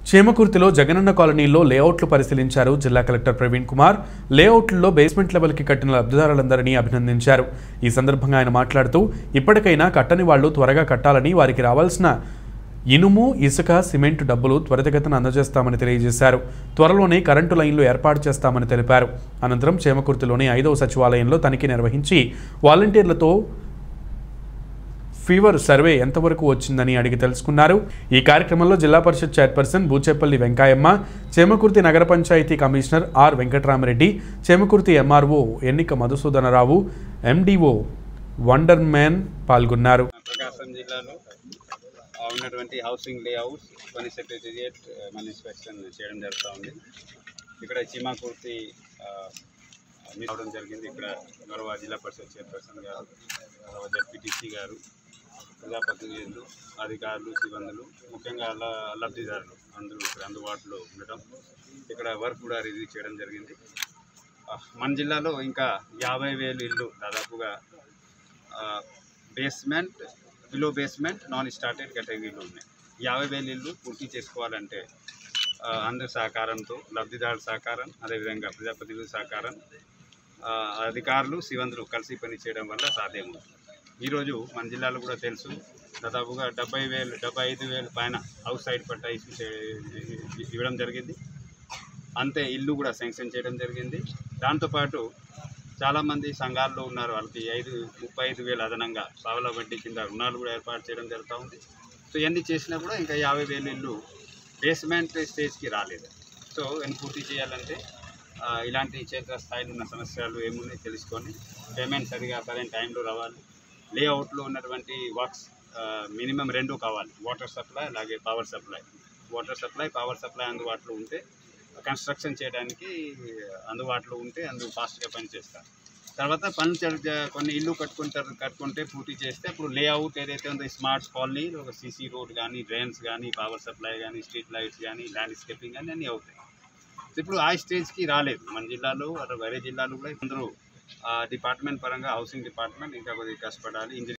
చేమకుర్తిలో జగనన్న కాలనీలో లేఅవుట్లు పరిశీలించారు జిల్లా కలెక్టర్ ప్రవీణ్ కుమార్ లేఅవుట్లలో బేస్మెంట్ లెవెల్కి కట్టిన లబ్ధిదారులందరినీ అభినందించారు ఈ సందర్భంగా ఆయన మాట్లాడుతూ ఇప్పటికైనా కట్టని వాళ్లు త్వరగా కట్టాలని వారికి రావాల్సిన ఇనుము ఇసుక సిమెంట్ డబ్బులు త్వరితగతిన అందజేస్తామని తెలియజేశారు త్వరలోనే కరెంటు లైన్లు ఏర్పాటు చేస్తామని తెలిపారు అనంతరం చేమకుర్తిలోని ఐదవ సచివాలయంలో తనిఖీ నిర్వహించి వాలంటీర్లతో ఫీవర్ సర్వే ఎంతవరకు వచ్చిందని అడిగి తెలుసుకున్నారు ఈ కార్యక్రమంలో zilla parishad chairperson Bucheppalli Venkayamma Chemakurthi nagar panchayat commissioner R Venkataramareddy Chemakurthi MRO ఎన్నిక మధుసూదనరావు ఎండిఓ వండర్ మ్యాన్ పాల్గొన్నారు ప్రకాశం జిల్లాలో ఆ, ఉన్నటువంటి హౌసింగ్ లేఅవుట్స్ కొన్ని సెక్రటేరియట్ మన ఇన్స్పెక్షన్ చేయడం జరుగుతూ ఉంది ఇక్కడ చీమాకుర్తి ఆ, మీట్ అవడం జరిగింది ఇక్కడ గౌరవ జిల్లా పరిషత్ చైర్పర్సన్ గారు గౌరవ జడ్పీటీసీ గారు ప్రజాప్రతినిధులు అధికారులు సిబ్బందులు ముఖ్యంగా ల లబ్ధిదారులు అందరూ ఇక్కడ అందుబాటులో ఉండటం ఇక్కడ వర్క్ కూడా రివ్యూ చేయడం జరిగింది ఆ, మన జిల్లాలో ఇంకా యాభై వేలు ఇల్లు దాదాపుగా basement below basement non started కేటగిరీలు ఉన్నాయి యాభై వేల ఇల్లు పూర్తి చేసుకోవాలంటే ఆ, అందరి సహకారంతో లబ్ధిదారుల సహకారం అదేవిధంగా ప్రజాప్రతినిధుల సహకారం ఆ, అధికారులు సిబ్బందులు కలిసి పని చేయడం వల్ల సాధ్యమవుతుంది ఈరోజు మన జిల్లాలో కూడా తెలుసు దాదాపుగా డెబ్బై వేలు డెబ్బై ఐదు వేలు పైన హౌస్ సైడ్ పట్టా ఇష్యూ చే- ఇవ్వడం జరిగింది అంతే ఇల్లు కూడా శాంక్షన్ చేయడం జరిగింది దాంతోపాటు చాలామంది సంఘాల్లో ఉన్నారు వాళ్ళకి ఐదు ముప్పై ఐదు వేలు అదనంగా పావలా వడ్డీ కింద రుణాలు కూడా ఏర్పాటు చేయడం జరుగుతూ ఉంది సో ఇవన్నీ చేసినా కూడా ఇంకా యాభై వేలు ఇల్లు బేస్మెంట్ స్టేజ్కి రాలేదు సో ఇవన్నీ పూర్తి చేయాలంటే ఆ, ఇలాంటి క్షేత్రస్థాయిలో ఉన్న సమస్యలు ఏమున్నాయి తెలుసుకొని పేమెంట్ సరిగా సరైన టైంలో రావాలి లేఅవుట్లో ఉన్నటువంటి వర్క్స్ మినిమం రెండు కావాలి వాటర్ సప్లై అలాగే power supply water supply power supply అందుబాటులో ఉంటే కన్స్ట్రక్షన్ చేయడానికి అందుబాటులో ఉంటే అందు ఫాస్ట్గా పనిచేస్తారు తర్వాత పనులు జర- జ- కొన్ని ఇల్లు కట్టుకుంటారు కట్టుకుంటే పూర్తి చేస్తే అప్పుడు లేఅవుట్ ఏదైతే ఉందో స్మార్ట్ కాలనీ ఒక సీసీ రోడ్ కానీ డ్రైన్స్ కానీ పవర్ సప్లై కానీ స్ట్రీట్ లైట్స్ కానీ ల్యాండ్స్కేపింగ్ కానీ అన్నీ అవుతాయి సో ఇప్పుడు ఆ స్టేజ్కి రాలేదు మన జిల్లాలో అటు వేరే జిల్లాలో కూడా అందరూ డిపార్ట్మెంట్ పరంగా హౌసింగ్ డిపార్ట్మెంట్ ఇంకా కొద్దిగా కష్టపడాలి ఇంజనీరింగ్